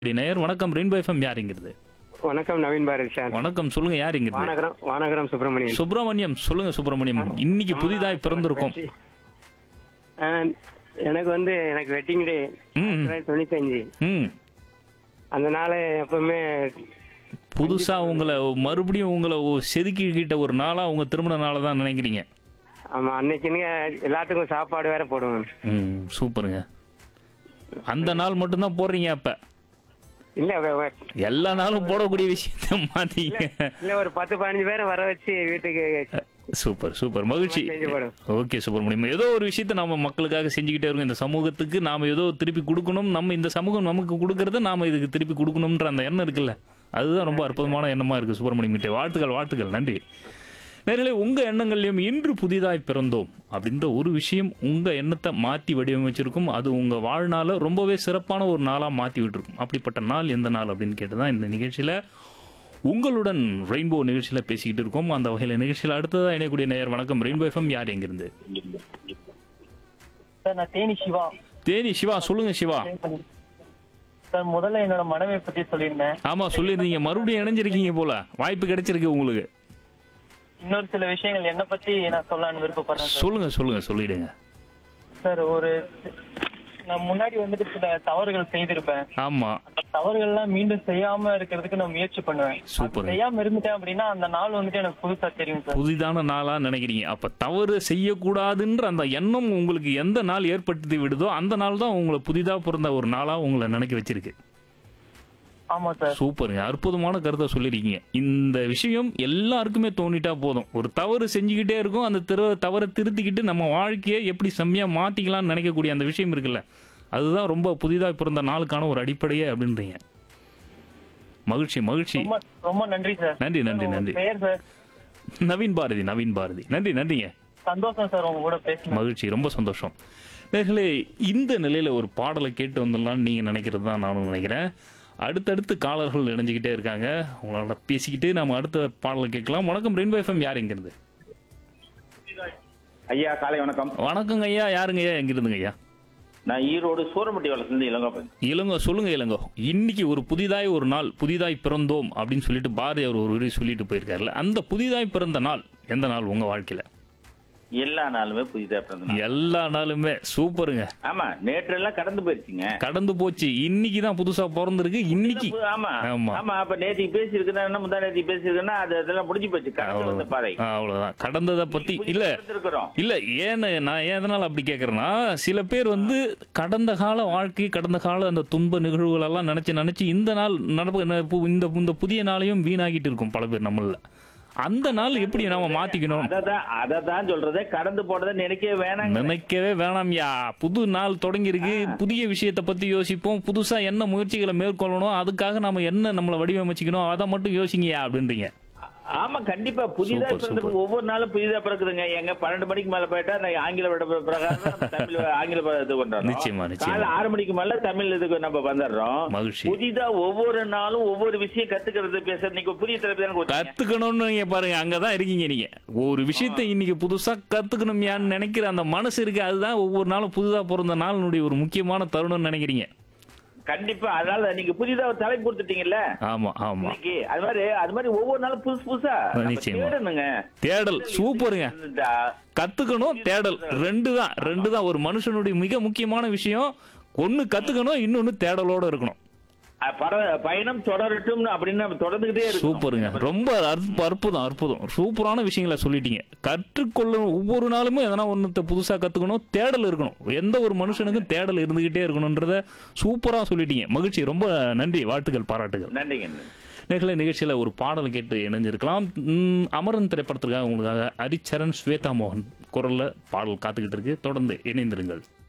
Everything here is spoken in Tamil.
நேயர் வணக்கம் ரெயின்போ எஃப்எம் யாருங்கிறது வணக்கம் நவீன் பாரதி சார் வணக்கம் சொல்லுங்க யாருங்கிறது வானகரம் வானகரம் சுப்பிரமணியன் சுப்பிரமணியம் சொல்லுங்க சுப்பிரமணியம் இன்னைக்கு புதிதாய் பிறந்திருக்கோம் ஆ, எனக்கு வந்து எனக்கு வெட்டிங் டே ம் தொண்ணூத்தஞ்சு ம் அந்த நாள் எப்பவுமே புதுசா உங்களை மறுபடியும் உங்களை ஒ- செதுக்கிக்கிட்ட ஒரு நாளா உங்க திருமண நாளா தான் நினைக்கிறீங்க ஆமா அன்னைக்குன்னு எல்லாத்துக்கும் சாப்பாடு வேற போடுவோம் ம் சூப்பருங்க அந்த நாள் மட்டும்தான் போடுறீங்க அப்ப இல்ல வ- வ- எல்லா நாளும் போடக்கூடிய விஷயத்த மாத்தீங்க இல்ல ஒரு பத்து பதினஞ்சு பேரை வர வச்சு வீட்டுக்கு சூப்பர் சூப்பர் மகிழ்ச்சி செஞ்சு போடும் ஓகே சுப்பிரமணியம் ஏதோ ஒரு விஷயத்தை நாம மக்களுக்காக செஞ்சுக்கிட்டே இருக்கோம் இந்த சமூகத்துக்கு நாம ஏதோ திருப்பி கொடுக்கணும் நம்ம இந்த சமூகம் நமக்கு கொடுக்கறத நாம இதுக்கு திருப்பி கொடுக்கணும்ன்ற அந்த எண்ணம் இருக்குல்ல அதுதான் ரொம்ப அற்புதமான எண்ணமா இருக்கு சுப்பிரமணியம் கிட்டே வாழ்த்துக்கள் வாழ்த்துக்கள் நன்றி நேரிலே உங்க எண்ணங்கள்லயும் இன்று புதிதாய் பிறந்தோம் அப்படின்ற ஒரு விஷயம் உங்க எண்ணத்தை மாற்றி வடிவமைச்சிருக்கும் அது உங்க வாழ்நாள ரொம்பவே சிறப்பான ஒரு நாளா மாற்றி விட்டுருக்கும் அப்படிப்பட்ட நாள் எந்த நாள் அப்படின்னு கேட்டுதான் இந்த நிகழ்ச்சியில உங்களுடன் ரெயின்போ நிகழ்ச்சியில பேசிக்கிட்டு இருக்கோம் அந்த வகையில நிகழ்ச்சியில அடுத்ததா இணையக்கூடிய நேயர் வணக்கம் ரெயின்போ எஃப்எம் யார் எங்கிருந்து சார் நான் தேனி சிவா தேனி சிவா சொல்லுங்க சிவா சார் முதல்ல என்னோட மனைவியை பத்தி சொல்லியிருந்தேன் ஆமா சொல்லியிருந்தீங்க மறுபடியும் இணைஞ்சிருக்கீங்க போல வாய்ப்பு கிடைச்சிருக்கு உங்களுக்கு இன்னொரு சில விஷயங்கள் என்ன பத்தி நான் சொல்லலாம்னு விருப்பப்படுறேன் சார் சொல்லுங்க சொல்லுங்க சொல்லிடுங்க சார் ஒரு நான் முன்னாடி வந்துட்டு சில தவறுகள் செய்திருப்பேன் ஆமா அந்த தவறுகள்லாம் மீண்டும் செய்யாம இருக்கிறதுக்கு நான் முயற்சி பண்ணுவேன் சூப்பர். அது செய்யாம இருந்துட்டேன் அப்படின்னா அந்த நாள் வந்துட்டு எனக்கு புதுசா தெரியும் சார் புதிதான நாளா நினைக்கிறீங்க அப்ப தவறு செய்யக்கூடாதுன்ற அந்த எண்ணம் உங்களுக்கு எந்த நாள் ஏற்படுத்தி விடுதோ அந்த நாள் தான் உங்களை புதிதா பிறந்த ஒரு நாளா உங்களை நினைக்க வச்சிருக்கு ஆமா சார் சூப்பருங்க அற்புதமான கருத்தை சொல்லிருக்கீங்க இந்த விஷயம் எல்லாருக்குமே தோணிட்டா போதும் ஒரு தவறு செஞ்சுக்கிட்டே இருக்கும் அந்த திரு தவறை திருத்திக்கிட்டு நம்ம வாழ்க்கையை எப்படி செம்மையா மாத்திக்கலாம்னு நினைக்கக்கூடிய அந்த விஷயம் இருக்குல்ல அதுதான் ரொம்ப புதிதாக பிறந்த நாளுக்கான ஒரு அடிப்படையே அப்படின்றீங்க மகிழ்ச்சி மகிழ்ச்சி ரொம்ப ரொம்ப நன்றி சார் நன்றி நன்றி உங்க நன்றி பெயர் சார் நவீன் பாரதி நவீன் பாரதி நன்றி நன்றிங்க சந்தோஷம் சார் உங்க கூட பேசினேன் மகிழ்ச்சி ரொம்ப சந்தோஷம் நேர்களே இந்த நிலையில ஒரு பாடலை கேட்டு வந்துடலாம்னு நீங்க நினைக்கிறது தான் நானும் நினைக்கிறேன் அடுத்தடுத்து காலர்கள் இணைஞ்சுக்கிட்டே இருக்காங்க உங்களோட பேசிக்கிட்டு நம்ம அடுத்த பாடலை கேட்கலாம் வணக்கம் ரெயின்போ எஃப்எம் யார் எங்கிருந்து ஐயா காலை வணக்கம் வணக்கங்க ஐயா யாருங்க ஐயா எங்கிருந்துங்க ஐயா நான் ஈரோடு சூரமட்டி வளர்ந்து இளங்கோப்பன் இளங்கோ சொல்லுங்க இளங்கோ இன்னைக்கு ஒரு புதிதாய் ஒரு நாள் புதிதாய் பிறந்தோம் அப்படின்னு சொல்லிட்டு பாரதி அவர் ஒரு உரை சொல்லிட்டு போயிருக்காருல்ல அந்த புதிதாய் பிறந்த நாள் எந்த நாள் உங்க வாழ்க்கையில எல்லா நாளுமே புதிதா பிறந்த நாள். எல்லா நாளுமே சூப்பருங்க ஆமா நேற்று எல்லாம் கடந்து போயிருச்சுங்க கடந்து போச்சு இன்னைக்கு தான் புதுசா பிறந்திருக்கு இன்னைக்கு ஆமா ஆமா. ஆமா அப்ப நேற்றுக்கு பேசியிருக்கேன்னா முந்தா நேற்றுக்கு பேசியிருக்கேன்னா அது அதெல்லாம் முடிஞ்சு போச்சு கடந்து வந்த பாதை ஆ, அவ்வளவுதான் கடந்ததை பத்தி இல்ல இருக்கிறோம் இல்ல ஏன்னு நான் ஏன் எதனால அப்படி கேக்குறேன்னா சில பேர் வந்து கடந்த கால வாழ்க்கை கடந்த கால அந்த துன்ப நிகழ்வுகள் எல்லாம் நினைச்சு நினைச்சு இந்த நாள் நடப்பு ந- பு- இந்த இந்த புதிய நாளையும் வீணாகிட்டு இருக்கும் பல பேர் நம்மள அந்த நாள் எப்படி நாம மாத்திக்கணும் அததான் அததான் சொல்றதே கடந்து போனதை நினைக்கவே வேணாங்க நினைக்கவே வேணாம்யா புது நாள் தொடங்கி இருக்கு புதிய விஷயத்தை பத்தி யோசிப்போம் புதுசா என்ன முயற்சிகளை மேற்கொள்ளணும் அதுக்காக நாம என்ன நம்மளை வடிவமைச்சுக்கணும் அதை மட்டும் யோசிங்கயா அப்படின்றீங்க ஆமா கண்டிப்பா புதிதா சூப்பர், பிறந்து சூப்பர். ஒவ்வொரு நாளும் புதிதா பிறக்குதுங்க எங்க பன்னெண்டு மணிக்கு மேல போயிட்டா நான் ஆங்கில விட பிரகாரம் நம்ம தமிழ் ஆங்கில ப- இது பண்றோம் நிச்சயமா, நிச்சயமா. காலை ஆறு மணிக்கு மேல தமிழ் இதுக்கு நம்ம வந்துடுறோம் மகிழ்ச்சி. புதிதா ஒவ்வொரு நாளும் ஒவ்வொரு விஷயம் கத்துக்கிறது பேசுறது நீங்க புதிய தலைப்பு தானே கொடுத்தீங்க. கத்துக்கணும்னு நீங்க பாருங்க அங்கதான் இருக்கீங்க நீங்க ஒரு விஷயத்தை இன்னைக்கு புதுசா கத்துக்கணும் யான்னு நினைக்கிற அந்த மனசு இருக்கு அதுதான் ஒவ்வொரு நாளும் புதுதா பிறந்த நாளினுடைய ஒரு முக்கியமான தருணம்னு நினைக்கிறீங்க கண்டிப்பா அதனால நீங்க புதிதா ஒரு தலைப்பு கொடுத்துட்டீங்கல்ல ஆமா ஆமா இன்னைக்கு அது மாதிரி அது மாதிரி ஒவ்வொரு நாளும் புதுசு புதுசா நம்ம நிச்சயமா. தேடணுங்க தேடல் சூப்பருங்க இருந்தா கத்துக்கணும் தேடல் ரெண்டு தான் ரெண்டு தான் ஒரு மனுஷனுடைய மிக முக்கியமான விஷயம் ஒன்னு கத்துக்கணும் இன்னொன்னு தேடலோட இருக்கணும் அஹ், பர- பயணம் தொடரட்டும் அப்படின்னு நம்ம தொடர்ந்துகிட்டே இருக்கோம் சூப்பருங்க ரொம்ப அற்ப- அற்புதம் அற்புதம் சூப்பரான விஷயங்களை சொல்லிட்டீங்க கற்றுக்கொள்ள ஒவ்வொரு நாளுமே எதனா ஒன்றத்தை புதுசா கத்துக்கணும் தேடல் இருக்கணும் எந்த ஒரு மனுஷனுக்கும் தேடல் இருந்துகிட்டே இருக்கணும்ன்றத சூப்பரா சொல்லிட்டீங்க மகிழ்ச்சி ரொம்ப நன்றி வாழ்த்துக்கள் பாராட்டுகள் நன்றிங்க நேர்களை நிகழ்ச்சியில ஒரு பாடல் கேட்டு இணைஞ்சிருக்கலாம் ம், அமரன் திரைப்படத்திற்காக உங்களுக்காக ஹரிச்சரண் ஸ்வேதா மோகன் குரல்ல பாடல் காத்துக்கிட்டு இருக்கு தொடர்ந்து இணைந்திருங்கள்